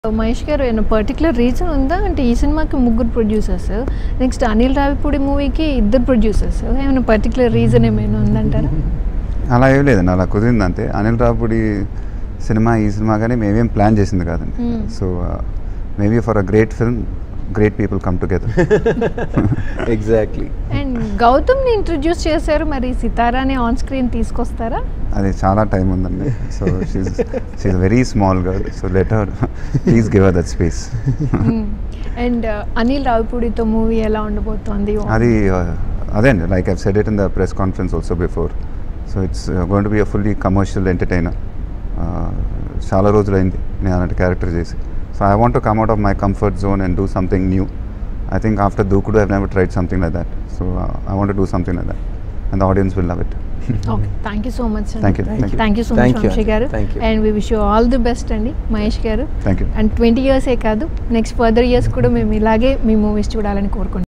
మహేష్ గారు ఏమైనా particular reason ఉందా అంటే ఈ సినిమాకి ముగ్గురు ప్రొడ్యూసర్స్ నెక్స్ట్ అనిల్ రావిపూడి మూవీకి ఇద్దరు ప్రొడ్యూసర్స్ ఏమైనా పర్టికులర్ రీజన్ ఏమైనా ఉందంటారా అలా ఏం లేదండి అలా కుదిరింది అంతే అనిల్ రాపుడి సినిమా ఈ సినిమా కానీ మేమేం ప్లాన్ చేసింది కాదండి Hmm. So maybe for a great film great people come together exactly and గౌతమ్ని ఇంట్రడ్యూస్ చేశారు మరి సితారాని ఆన్ స్క్రీన్ తీసుకొస్తారా అది చాలా టైం ఉందండి so she she very small girl so let her please give her that space and Anil రావిపూడితో movie ఎలా ఉండబోతోంది అది uh, అదే అండి like I've said it in the press conference also before so it's going to be a fully commercial entertainer చాలా రోజులైంది నేను అలాంటి క్యారెక్టర్ చేసి so I want to come out of my comfort zone and do something new I think after దూకుడు I've never tried something like that so I want do something like that and the audience will love it okay thank you so much Thank you, thank you. Thank you so much Thank you, Vamsi garu thank you. And we wish you all the best అండి Mahesh garu thank you and twenty ఇయర్సే కాదు next further years కూడా మేము ఇలాగే మీ movies చూడాలని కోరుకుంటున్నాం